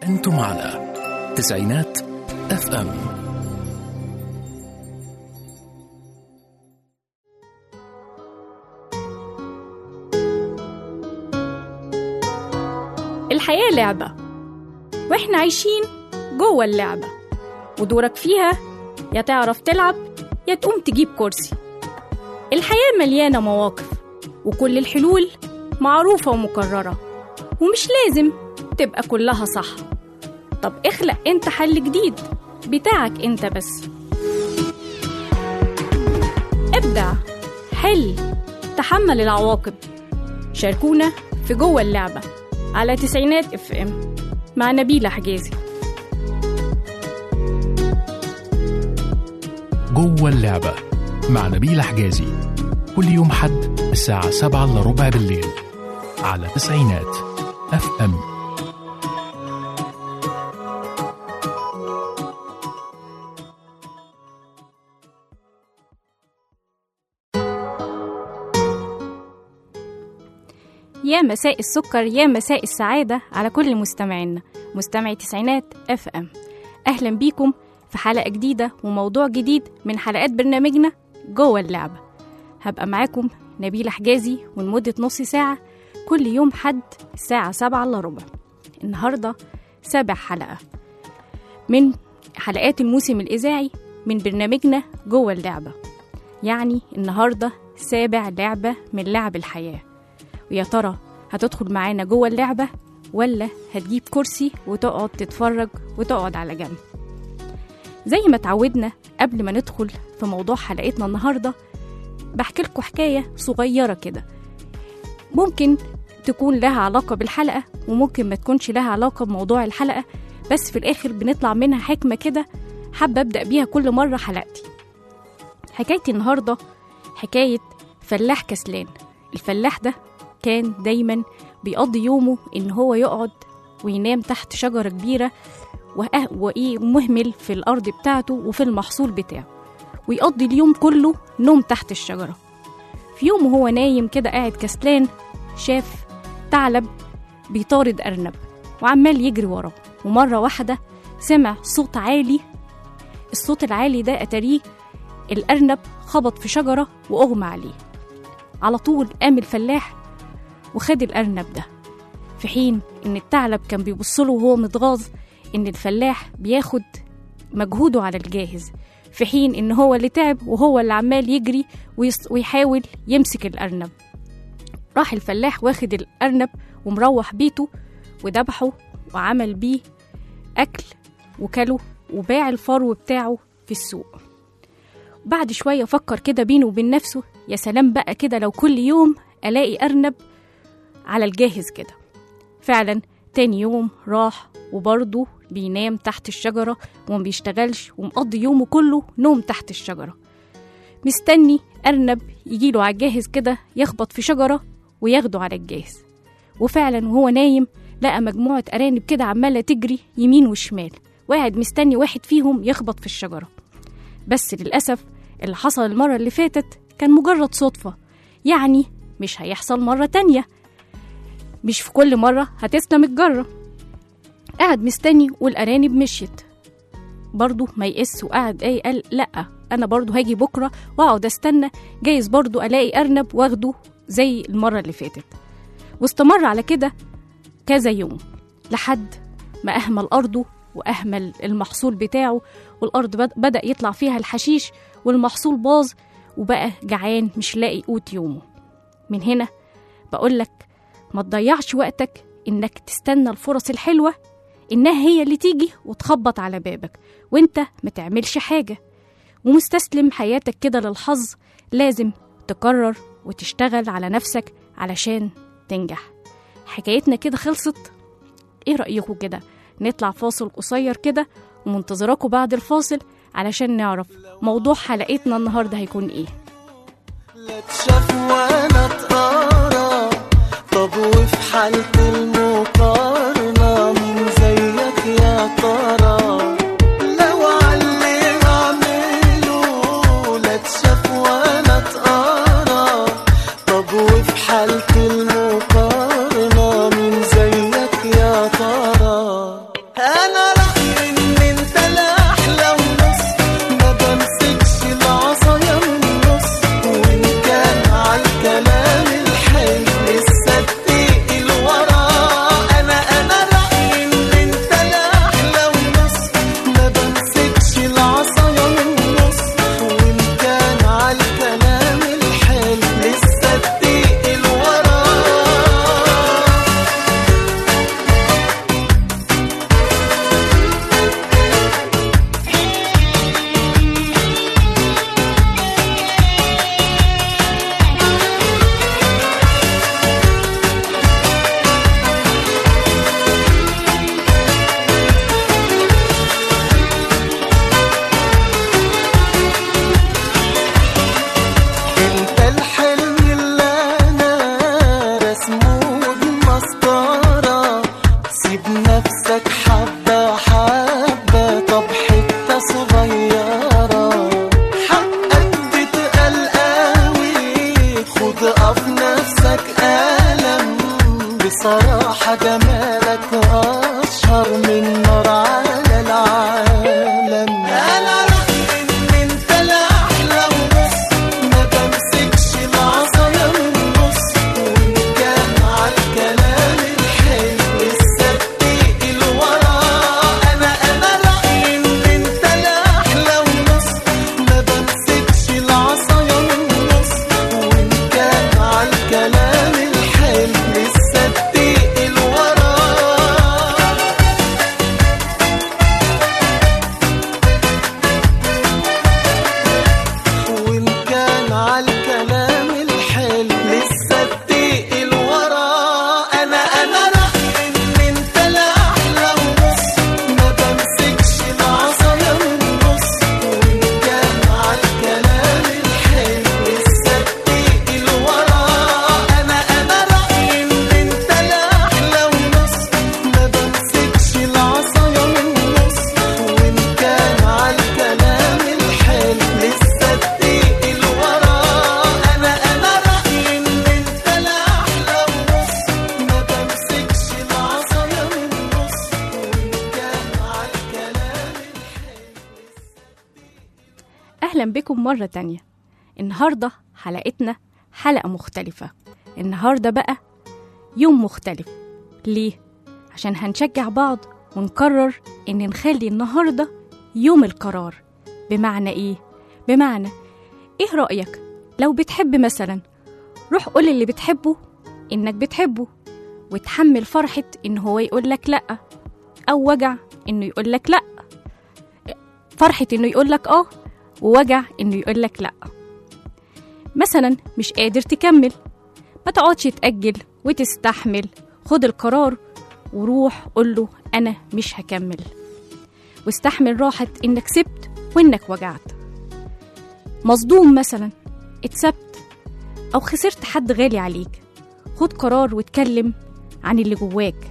أنتم على تسعينات اف ام الحياة لعبة واحنا عايشين جوه اللعبة ودورك فيها يا تعرف تلعب يا تقوم تجيب كرسي الحياة مليانة مواقف وكل الحلول معروفة ومكررة ومش لازم تبقى كلها صح طب اخلق انت حل جديد بتاعك انت بس ابدع حل تحمل العواقب شاركونا في جوه اللعبة على تسعينات اف ام مع نبيلة حجازي جوه اللعبة مع نبيل حجازي كل يوم حد الساعة سبعة إلا ربع بالليل على تسعينات اف ام يا مساء السكر يا مساء السعادة على كل مستمعينا مستمعي تسعينات اف ام اهلا بيكم في حلقة جديدة وموضوع جديد من حلقات برنامجنا جوه اللعبة هبقى معاكم نبيلة حجازي ولمدة نص ساعة كل يوم حد الساعة سبعة إلا ربع النهاردة سابع حلقة من حلقات الموسم الإذاعي من برنامجنا جوه اللعبة يعني النهاردة سابع لعبة من لعب الحياة ويا ترى هتدخل معانا جوه اللعبة ولا هتجيب كرسي وتقعد تتفرج وتقعد على جنب زي ما اتعودنا قبل ما ندخل في موضوع حلقتنا النهاردة بحكي لكم حكاية صغيرة كده ممكن تكون لها علاقة بالحلقة وممكن ما تكونش لها علاقة بموضوع الحلقة بس في الآخر بنطلع منها حكمة كده حابة أبدأ بيها كل مرة حلقتي حكايتي النهاردة حكاية فلاح كسلان الفلاح ده كان دايما بيقضي يومه إن هو يقعد وينام تحت شجرة كبيرة وأه- وإيه مهمل في الأرض بتاعته وفي المحصول بتاعه ويقضي اليوم كله نوم تحت الشجرة في يوم وهو نايم كده قاعد كسلان شاف ثعلب بيطارد أرنب وعمال يجري وراه ومرة واحدة سمع صوت عالي الصوت العالي ده أتاريه الأرنب خبط في شجرة وأغمى عليه على طول قام الفلاح وخد الأرنب ده في حين إن الثعلب كان بيبصله وهو متغاظ إن الفلاح بياخد مجهوده على الجاهز في حين إن هو اللي تعب وهو اللي عمال يجري ويص- ويحاول يمسك الأرنب راح الفلاح واخد الأرنب ومروح بيته وذبحه وعمل بيه أكل وكله وباع الفرو بتاعه في السوق بعد شوية فكر كده بينه وبين نفسه يا سلام بقى كده لو كل يوم ألاقي أرنب على الجاهز كده فعلا تاني يوم راح وبرضه بينام تحت الشجرة وما بيشتغلش ومقضي يومه كله نوم تحت الشجرة مستني أرنب يجيله على الجاهز كده يخبط في شجرة وياخده على الجاهز وفعلا وهو نايم لقى مجموعة أرانب كده عمالة تجري يمين وشمال وقاعد مستني واحد فيهم يخبط في الشجرة بس للأسف اللي حصل المرة اللي فاتت كان مجرد صدفة يعني مش هيحصل مرة تانية مش في كل مرة هتسلم الجرة قعد مستني والأرانب مشيت برضه ما يقس وقعد ايه قال لأ أنا برضه هاجي بكرة وأقعد أستنى جايز برضه ألاقي أرنب واخده زي المرة اللي فاتت واستمر على كده كذا يوم لحد ما أهمل أرضه وأهمل المحصول بتاعه والأرض بد- بدأ يطلع فيها الحشيش والمحصول باظ وبقى جعان مش لاقي قوت يومه من هنا بقولك ما تضيعش وقتك إنك تستنى الفرص الحلوة إنها هي اللي تيجي وتخبط على بابك وإنت ما تعملش حاجة ومستسلم حياتك كده للحظ لازم تقرر وتشتغل على نفسك علشان تنجح حكايتنا كده خلصت ايه رأيكم كده نطلع فاصل قصير كده ومنتظراكم بعد الفاصل علشان نعرف موضوع حلقتنا النهارده هيكون ايه لا تشاف ولا تقارى طب وفي حالة المقارنة مين زيك يا ترى لو علي اعمله لا تشاف ولا تقارى طب وفي حالة المقارنة مين زيك يا ترى عايزك حبة حبة طب حتة صغيرة حقك بتقل قوي خد قف نفسك ألم بصراحة جمالك أشهر من نار على العالم أنا رأيي إن أنت الأحلى ونص ما بمسكش العصاية من النص وإن كان عالكلام الحلو لسه بتقل ورا أنا أنا رأيي إن أنت الأحلى ونص ما بمسكش العصاية من النص وإن كان عالكلام الحلو لسه بتقل ورا وإن كان عالكلام الحلو لسه بتقل ورا أنا أنا رأيي إن أنت الأحلى ونص ما بمسكش العصاية من النص وإن كان عالكلام الحلو لسه بتقل ورا أنا أنا رأيي إن أنت الأحلى ونص ما بمسكش العصاية من النص وإن كان عالكلام الحلو لسه بتقل ورا أنا أنا رأيي إن أنت الأحلى ونص ما بمسكش العصاية من النص وإن كان عالكلام أهلا بكم مرة تانية النهاردة حلقتنا حلقة مختلفة النهاردة بقى يوم مختلف ليه؟ عشان هنشجع بعض ونقرر إن نخلي النهاردة يوم القرار بمعنى إيه؟ بمعنى إيه رأيك لو بتحب مثلا روح قول اللي بتحبه إنك بتحبه وتحمل فرحة إن هو يقولك لأ أو وجع إنه يقولك لأ فرحة إنه يقولك آه ووجع إنه يقولك لأ مثلا مش قادر تكمل ما تقعدش تأجل وتستحمل خد القرار وروح قوله أنا مش هكمل واستحمل راحة إنك سبت وإنك وجعت مصدوم مثلا اتسبت أو خسرت حد غالي عليك خد قرار واتكلم عن اللي جواك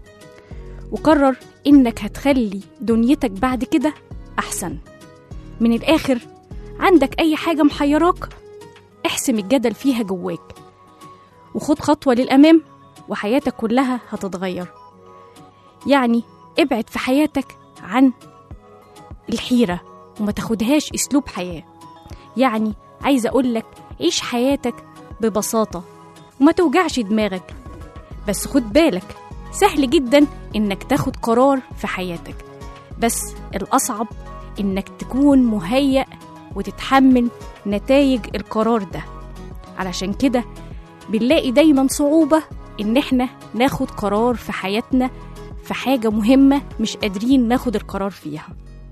وقرر إنك هتخلي دنيتك بعد كده أحسن من الآخر عندك أي حاجة محيراك احسم الجدل فيها جواك وخد خطوة للأمام وحياتك كلها هتتغير يعني ابعد في حياتك عن الحيرة وما تاخدهاش أسلوب حياة يعني عايزة أقولك عيش حياتك ببساطة وما توجعش دماغك بس خد بالك سهل جدا إنك تاخد قرار في حياتك بس الأصعب إنك تكون مهيأ وتتحمل نتائج القرار ده علشان كده بنلاقي دايما صعوبة إن إحنا ناخد قرار في حياتنا في حاجة مهمة مش قادرين ناخد القرار فيها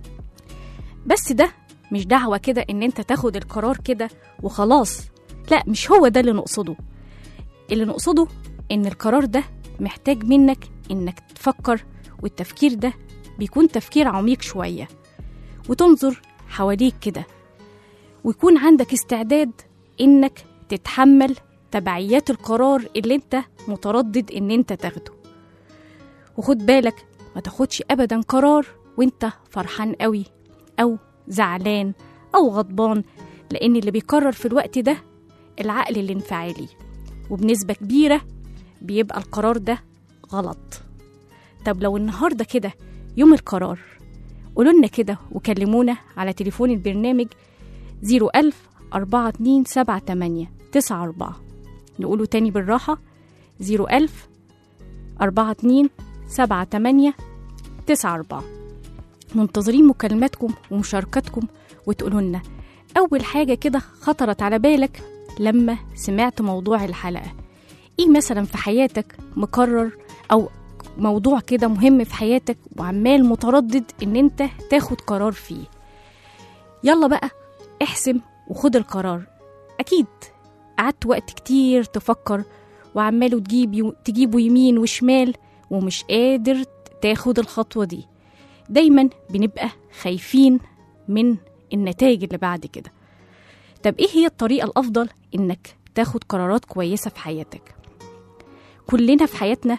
بس ده مش دعوة كده إن أنت تاخد القرار كده وخلاص لا مش هو ده اللي نقصده اللي نقصده إن القرار ده محتاج منك إنك تفكر والتفكير ده بيكون تفكير عميق شوية وتنظر حواليك كده ويكون عندك استعداد إنك تتحمل تبعيات القرار اللي انت متردد ان انت تاخده وخد بالك ما تاخدش ابدا قرار وانت فرحان قوي او زعلان او غضبان لان اللي بيقرر في الوقت ده العقل الانفعالي وبنسبة كبيرة بيبقى القرار ده غلط طب لو النهاردة كده يوم القرار قولولنا كده وكلمونا على تليفون البرنامج 01000 4278 94 نقوله تاني بالراحة 01000 42 78 94 منتظرين مكالماتكم ومشاركاتكم وتقولوا لنا أول حاجة كده خطرت على بالك لما سمعت موضوع الحلقة إيه مثلا في حياتك مقرر أو موضوع كده مهم في حياتك وعمال متردد إن أنت تاخد قرار فيه يلا بقى احسم وخد القرار أكيد قعدت وقت كتير تفكر وعمال تجيب تجيبه يمين وشمال ومش قادر تاخد الخطوة دي دايما بنبقى خايفين من النتائج اللي بعد كده طب ايه هي الطريقة الأفضل إنك تاخد قرارات كويسة في حياتك كلنا في حياتنا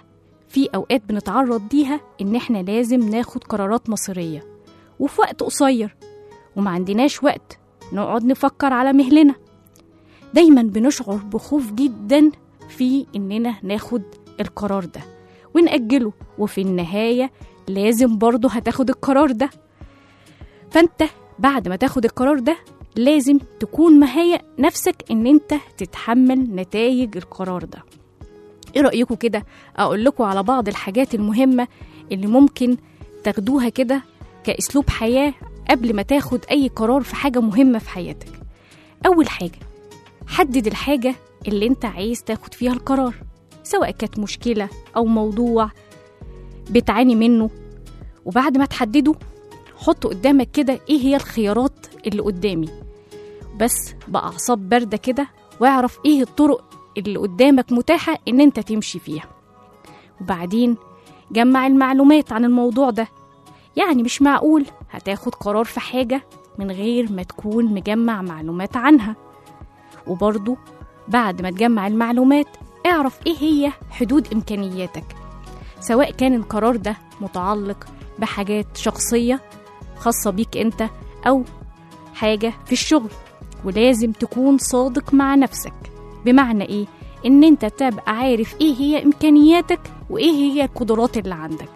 في أوقات بنتعرض ليها إن إحنا لازم ناخد قرارات مصيرية وفي وقت قصير وما عندناش وقت نقعد نفكر على مهلنا دايما بنشعر بخوف جدا في إننا ناخد القرار ده ونأجله وفي النهاية لازم برضه هتاخد القرار ده فانت بعد ما تاخد القرار ده لازم تكون مهيأ نفسك ان انت تتحمل نتائج القرار ده ايه رأيكم كده اقول لكم على بعض الحاجات المهمة اللي ممكن تاخدوها كده كأسلوب حياة قبل ما تاخد اي قرار في حاجة مهمة في حياتك اول حاجة حدد الحاجة اللي انت عايز تاخد فيها القرار سواء كانت مشكلة او موضوع بتعاني منه وبعد ما تحدده حط قدامك كده ايه هي الخيارات اللي قدامي بس بأعصاب باردة كده واعرف ايه الطرق اللي قدامك متاحة ان انت تمشي فيها وبعدين جمع المعلومات عن الموضوع ده يعني مش معقول هتاخد قرار في حاجة من غير ما تكون مجمع معلومات عنها وبرضو بعد ما تجمع المعلومات اعرف ايه هي حدود امكانياتك سواء كان القرار ده متعلق بحاجات شخصية خاصة بيك انت او حاجة في الشغل ولازم تكون صادق مع نفسك بمعنى ايه ان انت تبقى عارف ايه هي امكانياتك وايه هي القدرات اللي عندك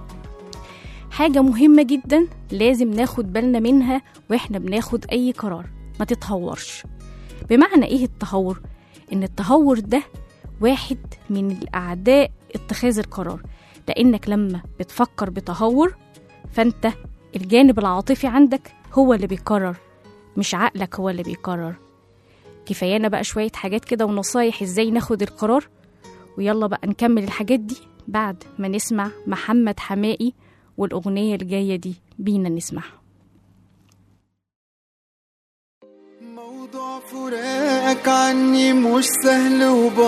حاجة مهمة جدا لازم ناخد بالنا منها واحنا بناخد اي قرار ما تتهورش بمعنى ايه التهور ان التهور ده واحد من الاعداء اتخاذ القرار لانك لما بتفكر بتهور فانت الجانب العاطفي عندك هو اللي بيقرر مش عقلك هو اللي بيقرر كفايانا بقى شوية حاجات كده ونصايح ازاي ناخد القرار ويلا بقى نكمل الحاجات دي بعد ما نسمع محمد حمائي والأغنية الجاية دي بينا نسمعها موضوع فراقك عني مش سهل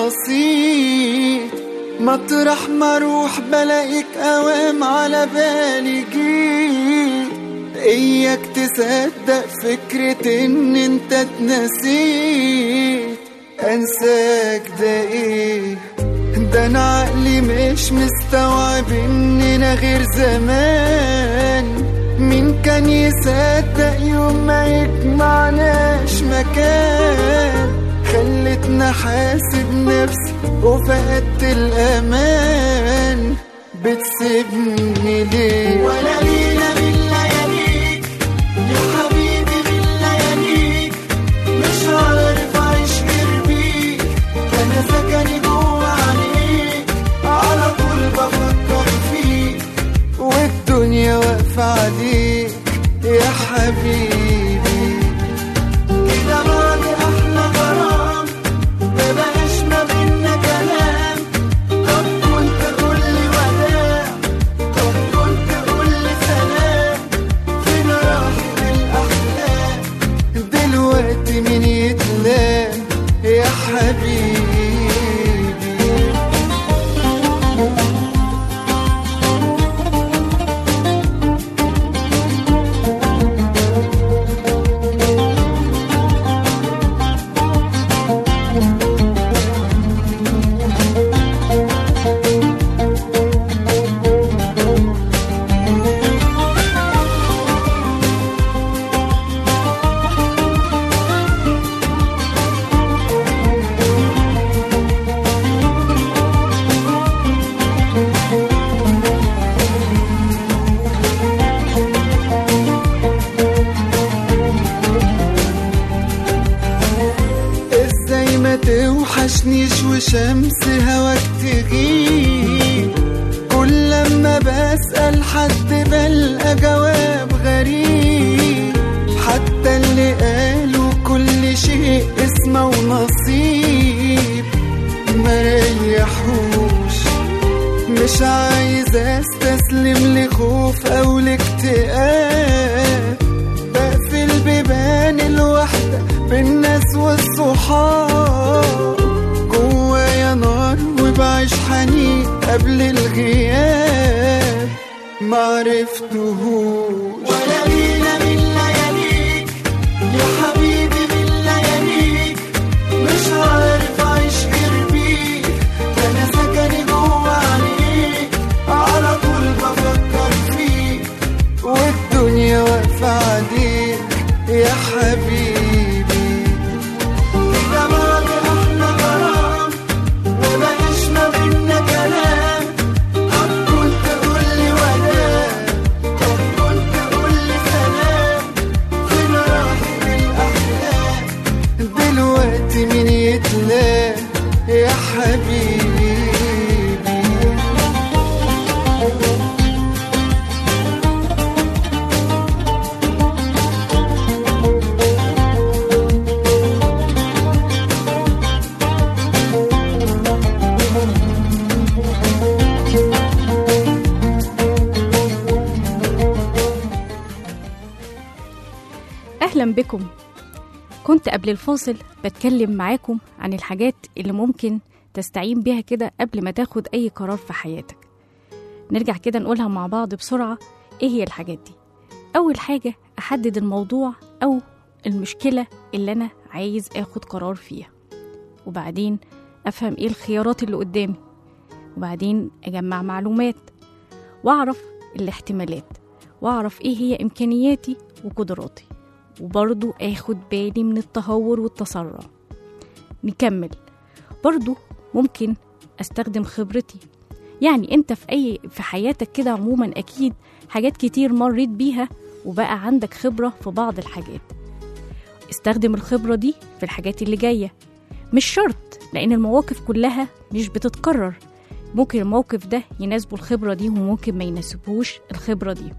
وبسيط مطرح ما اروح بلاقيك اوام على بالي جيت اياك تصدق فكرة ان انت اتنسيت انساك ده ايه ده انا عقلي مش مستوعب اننا غير زمان مين كان يصدق يوم ما يجمعناش مكان خلتنا حاسب نفسي وفقدت الامان بتسيبني ليه ولا ليلة من لياليك يا حبيبي من لياليك مش عارف اعيش غير بيك انا سكني جوه عليك على طول بفكر فيك والدنيا واقفة عليك يا حبيبي كده بعد احلى غرام مبقاش ما بينا كلام طب كنت قولي وداع طب كنت قولي سلام فين راحت الاحلام دلوقتي مين يتلام يا حبيبي ازاي ما توحشنيش وشمس هواك تغيب كل لما بسأل حد بلقى جواب غريب حتى اللي قالوا كل شيء اسمه ونصيب ما ريحوش مش عايز استسلم لخوف او لاكتئاب بقفل بيبان الوحدة بالناس والصحاب جوايا نار وبعيش حنين قبل الغياب معرفتهوش ولا ليلة من لياليك يا حبيبي من لياليك مش عارف اعيش غير بيك ده انا سكني جوا عليك أهلا بكم كنت قبل الفاصل بتكلم معاكم عن الحاجات اللي ممكن تستعين بيها كده قبل ما تاخد أي قرار في حياتك نرجع كده نقولها مع بعض بسرعة إيه هي الحاجات دي أول حاجة أحدد الموضوع أو المشكلة اللي أنا عايز آخد قرار فيها وبعدين أفهم إيه الخيارات اللي قدامي وبعدين أجمع معلومات وأعرف الاحتمالات وأعرف إيه هي إمكانياتي وقدراتي وبرضو آخد بالي من التهور والتسرع نكمل برضو ممكن أستخدم خبرتي يعني أنت في أي في حياتك كده عموما أكيد حاجات كتير مريت بيها وبقى عندك خبرة في بعض الحاجات استخدم الخبرة دي في الحاجات اللي جاية مش شرط لأن المواقف كلها مش بتتكرر ممكن الموقف ده يناسبه الخبرة دي وممكن ما يناسبهوش الخبرة دي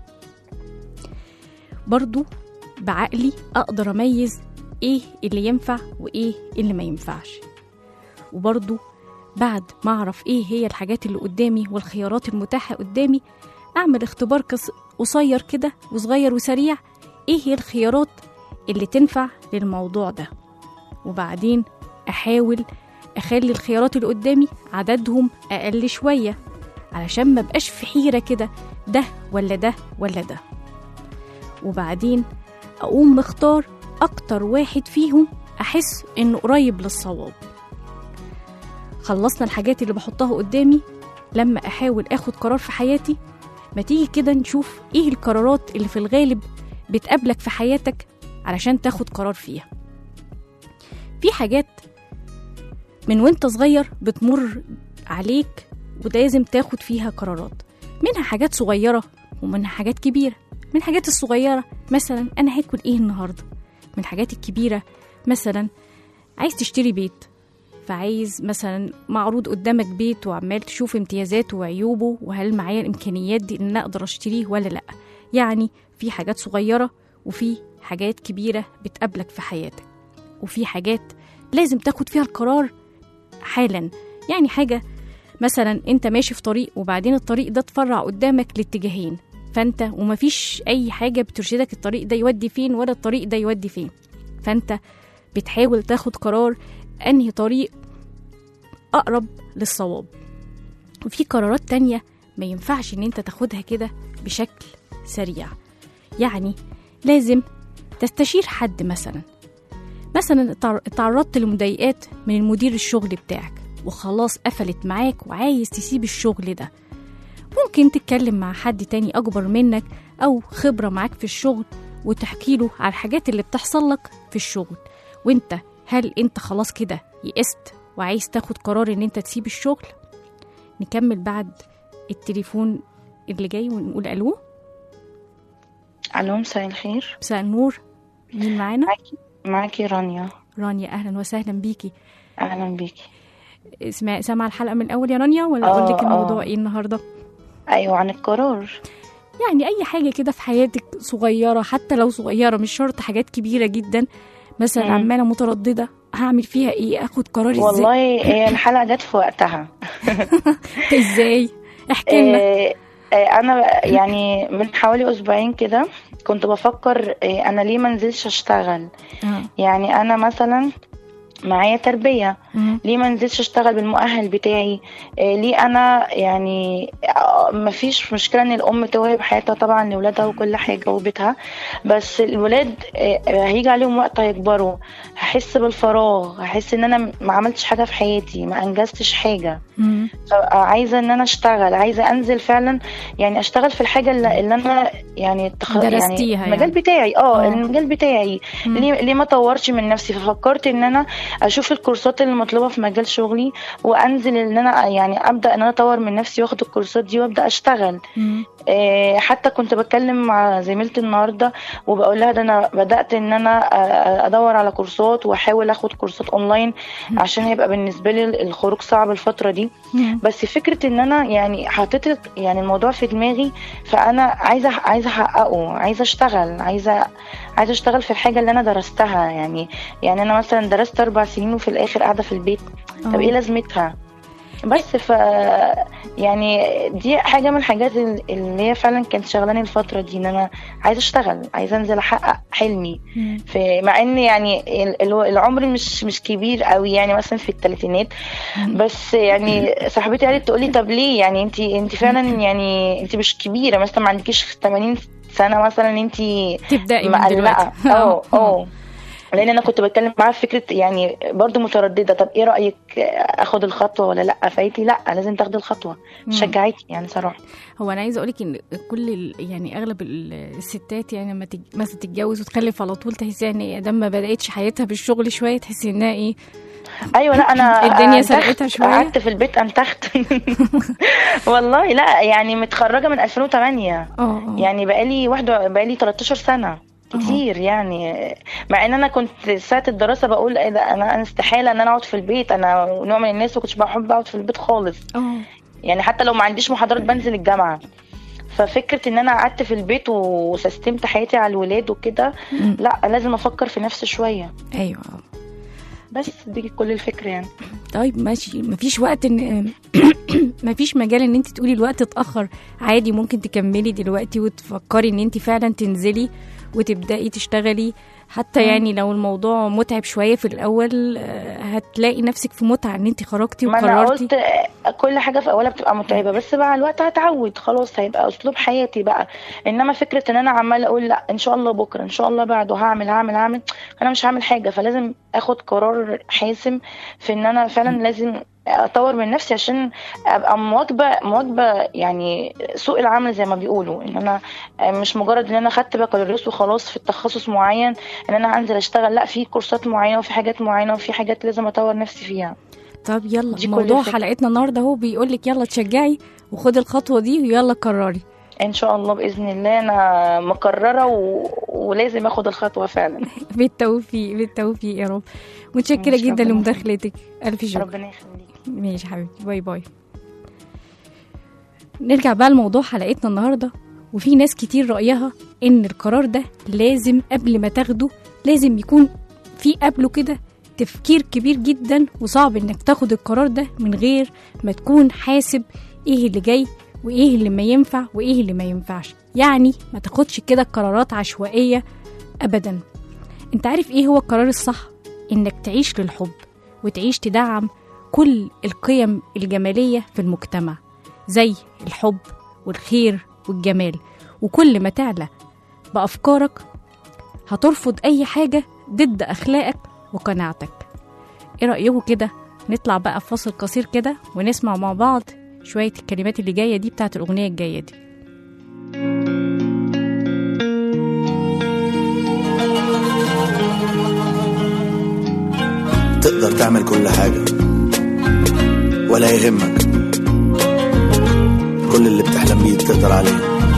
برضو بعقلي أقدر أميز إيه اللي ينفع وإيه اللي ما ينفعش وبرضو بعد ما أعرف إيه هي الحاجات اللي قدامي والخيارات المتاحة قدامي أعمل اختبار كس- قصير كده وصغير وسريع إيه هي الخيارات اللي تنفع للموضوع ده وبعدين أحاول أخلي الخيارات اللي قدامي عددهم أقل شوية علشان ما بقاش في حيرة كده ده ولا ده ولا ده وبعدين أقوم مختار أكتر واحد فيهم أحس إنه قريب للصواب خلصنا الحاجات اللي بحطها قدامي لما أحاول أخد قرار في حياتي ما تيجي كده نشوف إيه القرارات اللي في الغالب بتقابلك في حياتك علشان تاخد قرار فيها في حاجات من وانت صغير بتمر عليك ولازم تاخد فيها قرارات منها حاجات صغيرة ومنها حاجات كبيرة من الحاجات الصغيرة مثلا أنا هاكل إيه النهاردة من الحاجات الكبيرة مثلا عايز تشتري بيت فعايز مثلا معروض قدامك بيت وعمال تشوف امتيازاته وعيوبه وهل معايا الإمكانيات دي إن أنا أقدر أشتريه ولا لأ يعني في حاجات صغيرة وفي حاجات كبيرة بتقابلك في حياتك وفي حاجات لازم تاخد فيها القرار حالا يعني حاجة مثلا انت ماشي في طريق وبعدين الطريق ده اتفرع قدامك لاتجاهين فانت ومفيش اي حاجة بترشدك الطريق ده يودي فين ولا الطريق ده يودي فين فانت بتحاول تاخد قرار انهي طريق اقرب للصواب وفي قرارات تانية ما ينفعش ان انت تاخدها كده بشكل سريع يعني لازم تستشير حد مثلا مثلا اتعر- اتعرضت لمضايقات من المدير الشغل بتاعك وخلاص قفلت معاك وعايز تسيب الشغل ده ممكن تتكلم مع حد تاني أكبر منك أو خبرة معاك في الشغل وتحكي له على الحاجات اللي بتحصل لك في الشغل وانت هل انت خلاص كده يئست وعايز تاخد قرار ان انت تسيب الشغل نكمل بعد التليفون اللي جاي ونقول الو الو مساء الخير مساء النور مين معانا معاكي معاكي رانيا رانيا اهلا وسهلا بيكي اهلا بيكي اسمع سامعه الحلقه من الاول يا رانيا ولا آه، اقول لك الموضوع آه. ايه النهارده ايوه عن القرار يعني اي حاجه كده في حياتك صغيره حتى لو صغيره مش شرط حاجات كبيره جدا مثلا مم. عماله متردده هعمل فيها ايه اخد قرار ازاي والله هي الحلقه جت في وقتها ازاي احكي لنا آه، آه، انا ب- يعني من حوالي اسبوعين كده كنت بفكر آه، انا ليه ما انزلش اشتغل آه. يعني انا مثلا معايا تربيه مم. ليه ما انزلش اشتغل بالمؤهل بتاعي آه، ليه انا يعني آه، مفيش مشكله ان الام توهب حياتها طبعا لاولادها وكل حاجه وبيتها بس الولاد آه، هيجي عليهم وقت هيكبروا هحس بالفراغ هحس ان انا ما عملتش حاجه في حياتي ما انجزتش حاجه مم. عايزه ان انا اشتغل عايزه انزل فعلا يعني اشتغل في الحاجه اللي, اللي انا يعني تخ... درستيها يعني المجال يعني. بتاعي اه آه. المجال بتاعي مم. ليه ليه ما اطورش من نفسي ففكرت ان انا اشوف الكورسات اللي مطلوبه في مجال شغلي وانزل ان انا يعني ابدا ان انا اطور من نفسي واخد الكورسات دي وابدا اشتغل مم. آه، حتى كنت بتكلم مع زميلتي النهارده وبقول لها ده انا بدات ان انا آه، ادور على كورسات واحاول اخد كورسات اونلاين عشان هيبقى بالنسبه لي الخروج صعب الفتره دي مم. بس فكره ان انا يعني حطيت يعني الموضوع في دماغي فانا عايزه عايزه احققه عايزه اشتغل عايزه عايزه اشتغل في الحاجه اللي انا درستها يعني يعني انا مثلا درست اربع سنين وفي الاخر قاعده في البيت طب آه. ايه لازمتها بس ف يعني دي حاجه من الحاجات ال- اللي هي فعلا كانت شغلاني الفتره دي ان انا عايزه اشتغل عايزه انزل احقق حلمي مم. في مع ان يعني ال- ال- العمر مش مش كبير قوي يعني مثلا في الثلاثينات بس يعني صاحبتي قالت تقول لي طب ليه يعني انت انت فعلا يعني انت مش كبيره مثلا ما عندكيش 80 سنه مثلا انت تبدأي من مقلقه دلوقتي اه اه لان انا كنت بتكلم معاها في فكره يعني برضو متردده طب ايه رايك اخد الخطوه ولا لا فقالت لي لا لازم تاخدي الخطوه مم. شجعتني يعني صراحه هو انا عايزه اقولك ان كل ال- يعني اغلب ال- الستات يعني لما تج... مثلا تتجوز وتخلف على طول تحسي ان هي لما بداتش حياتها بالشغل شويه تحسي انها ايه ايوه لا انا الدنيا أنتخت، سرقتها شوية. قعدت في البيت انتخت والله لا يعني متخرجه من 2008 اه آه. يعني بقالي واحده بقالي 13 سنه كتير يعني مع ان انا كنت ساعه الدراسه بقول ايه ده انا انا استحاله ان انا اقعد في البيت انا نوع من الناس ما كنتش بحب اقعد في البيت خالص اه يعني حتى لو ما عنديش محاضرات بنزل الجامعه ففكره ان انا قعدت في البيت وسستمت حياتي على الولاد وكده مم. لا لازم افكر في نفسي شويه ايوه بس دي كل الفكره يعني طيب ماشي مفيش وقت ان مفيش مجال ان انت تقولي الوقت اتاخر عادي ممكن تكملي دلوقتي وتفكري ان انت فعلا تنزلي وتبداي تشتغلي حتى يعني لو الموضوع متعب شويه في الاول آه، هتلاقي نفسك في متعه ان انت خرجتي ما انا وقررتي قلت آه، كل حاجه في اولها بتبقى متعبه بس مع الوقت هتعود خلاص هيبقى اسلوب حياتي بقى انما فكره ان انا عماله اقول لا ان شاء الله بكره ان شاء الله بعده هعمل هعمل هعمل انا مش هعمل حاجه فلازم اخد قرار حاسم في ان انا فعلا لازم اطور من نفسي عشان ابقى مواكبه مواكبه يعني سوق العمل زي ما بيقولوا ان انا مش مجرد ان انا خدت بكالوريوس وخلاص في التخصص معين ان انا هنزل اشتغل لا في كورسات معينه وفي حاجات معينه وفي حاجات لازم اطور نفسي فيها طب يلا دي كل موضوع الفكرة. حلقتنا النهارده هو بيقول لك يلا تشجعي وخدي الخطوه دي ويلا قرري ان شاء الله باذن الله انا مقرره و... ولازم اخد الخطوه فعلا بالتوفيق بالتوفيق يا رب متشكره ماشي، جدا ربنا لمداخلتك الف شكر ربنا يخليك ماشي حبيبتي باي باي نرجع بقى لموضوع حلقتنا النهارده وفي ناس كتير رأيها إن القرار ده لازم قبل ما تاخده لازم يكون في قبله كده تفكير كبير جدا وصعب إنك تاخد القرار ده من غير ما تكون حاسب إيه اللي جاي وإيه اللي ما ينفع وإيه اللي ما ينفعش يعني ما تاخدش كده قرارات عشوائية أبدا أنت عارف إيه هو القرار الصح إنك تعيش للحب وتعيش تدعم كل القيم الجمالية في المجتمع زي الحب والخير والجمال وكل ما تعلى بأفكارك هترفض أي حاجة ضد أخلاقك وقناعتك إيه رأيكم كده نطلع بقى في فاصل قصير كده ونسمع مع بعض شوية الكلمات اللي جاية دي بتاعت الأغنية الجاية دي تقدر تعمل كل حاجة ولا يهمك كل اللي بتحلم بيه تقدر عليه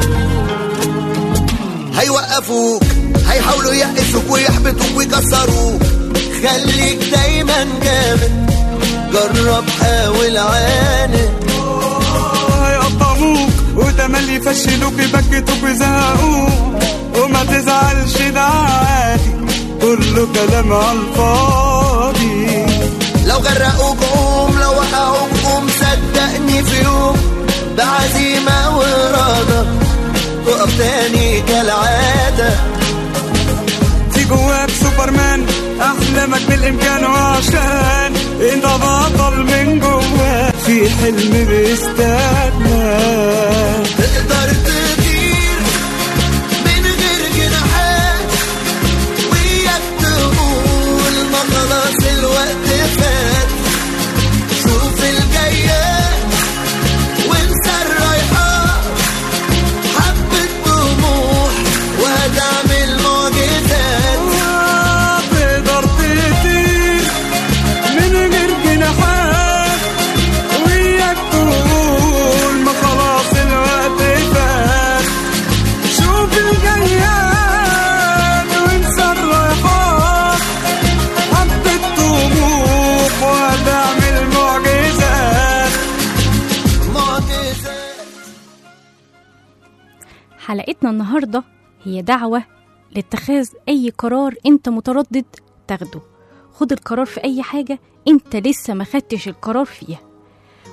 هيوقفوك هيحاولوا يقفوك ويحبطوك ويكسروك خليك دايما جامد جرب حاول عاند هيقطعوك وتملي يفشلوك يبكتوك ويزهقوك وما تزعلش ده عادي كله كلام على الفاضي لو غرقوك قوم لو وقعوك قوم صدقني في يوم بعزيمة وإرادة تقف تاني كالعادة في جواك سوبرمان احلامك بالامكان وعشان انت بطل من جواك في حلم بيستناك تقدر تطير من غير جناحات وياك تقول ما خلاص الوقت فات شوف الجايات وانسى الرايحات حبة طموح وهتعمل معجزات تقدر تطير من غير جناحات وياك تقول ما خلاص الوقت فات شوف الجياد وانسى الرايحات حبة طموح وهتعمل معجزات معجزات حلقتنا النهاردة هي دعوة لاتخاذ أي قرار أنت متردد تاخده خد القرار في أي حاجة أنت لسه ما خدتش القرار فيها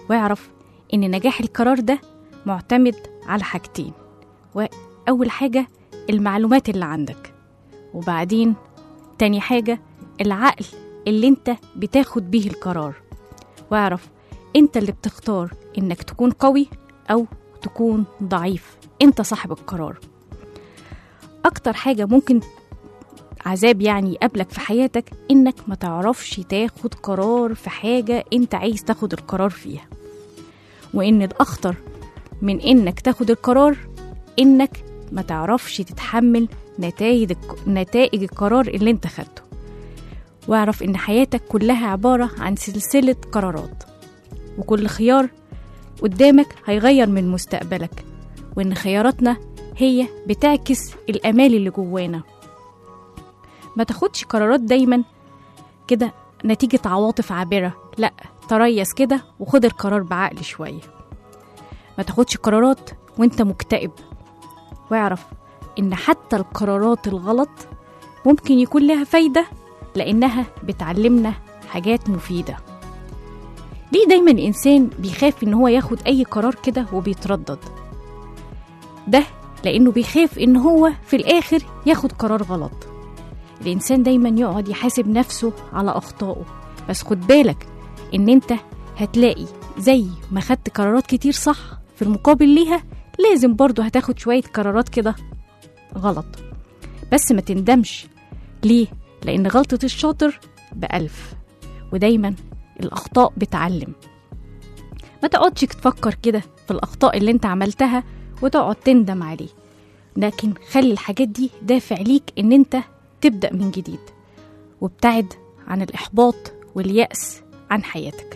واعرف إن نجاح القرار ده معتمد على حاجتين وأول حاجة المعلومات اللي عندك وبعدين تاني حاجة العقل اللي انت بتاخد بيه القرار واعرف انت اللي بتختار انك تكون قوي او تكون ضعيف انت صاحب القرار اكتر حاجة ممكن عذاب يعني يقابلك في حياتك انك ما تعرفش تاخد قرار في حاجة انت عايز تاخد القرار فيها وان الاخطر من انك تاخد القرار انك ما تعرفش تتحمل نتائج نتائج القرار اللي انت خدته واعرف ان حياتك كلها عبارة عن سلسلة قرارات وكل خيار قدامك هيغير من مستقبلك وان خياراتنا هي بتعكس الامال اللي جوانا ما تاخدش قرارات دايما كده نتيجة عواطف عابرة لا تريس كده وخد القرار بعقل شوية ما تاخدش قرارات وانت مكتئب واعرف ان حتى القرارات الغلط ممكن يكون لها فايدة لأنها بتعلمنا حاجات مفيدة ليه دايما الإنسان بيخاف إن هو ياخد أي قرار كده وبيتردد ده لأنه بيخاف إن هو في الآخر ياخد قرار غلط الإنسان دايما يقعد يحاسب نفسه على أخطائه بس خد بالك إن أنت هتلاقي زي ما خدت قرارات كتير صح في المقابل ليها لازم برضو هتاخد شوية قرارات كده غلط بس ما تندمش ليه؟ لأن غلطة الشاطر بألف ودايما الأخطاء بتعلم ما تقعدش تفكر كده في الأخطاء اللي انت عملتها وتقعد تندم عليه لكن خلي الحاجات دي دافع ليك ان انت تبدأ من جديد وابتعد عن الإحباط واليأس عن حياتك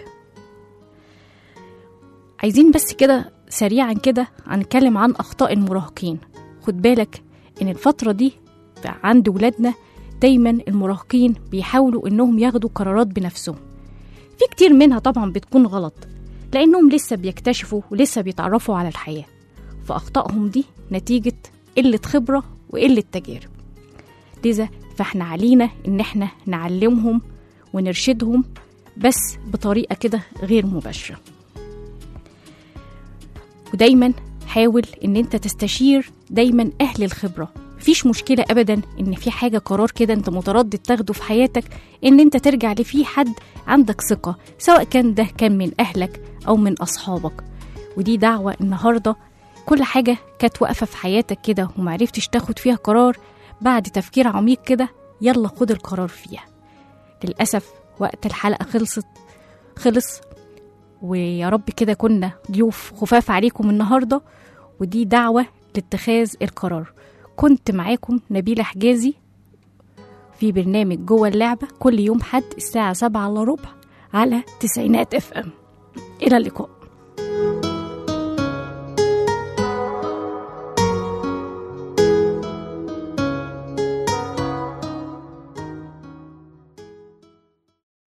عايزين بس كده سريعا كده هنتكلم عن أخطاء المراهقين خد بالك إن الفترة دي عند ولادنا دايما المراهقين بيحاولوا إنهم ياخدوا قرارات بنفسهم في كتير منها طبعا بتكون غلط لأنهم لسه بيكتشفوا ولسه بيتعرفوا على الحياة فأخطائهم دي نتيجة قلة خبرة وقلة تجارب لذا فاحنا علينا إن احنا نعلمهم ونرشدهم بس بطريقة كده غير مباشرة ودايما حاول ان انت تستشير دايما اهل الخبره مفيش مشكله ابدا ان في حاجه قرار كده انت متردد تاخده في حياتك ان انت ترجع لفيه حد عندك ثقه سواء كان ده كان من اهلك او من اصحابك ودي دعوه النهارده كل حاجه كانت واقفه في حياتك كده ومعرفتش تاخد فيها قرار بعد تفكير عميق كده يلا خد القرار فيها للاسف وقت الحلقه خلصت خلص ويا رب كده كنا ضيوف خفاف عليكم النهارده ودي دعوه لاتخاذ القرار كنت معاكم نبيلة حجازي في برنامج جوه اللعبة كل يوم حد الساعة سبعة إلا ربع على تسعينات اف ام إلى اللقاء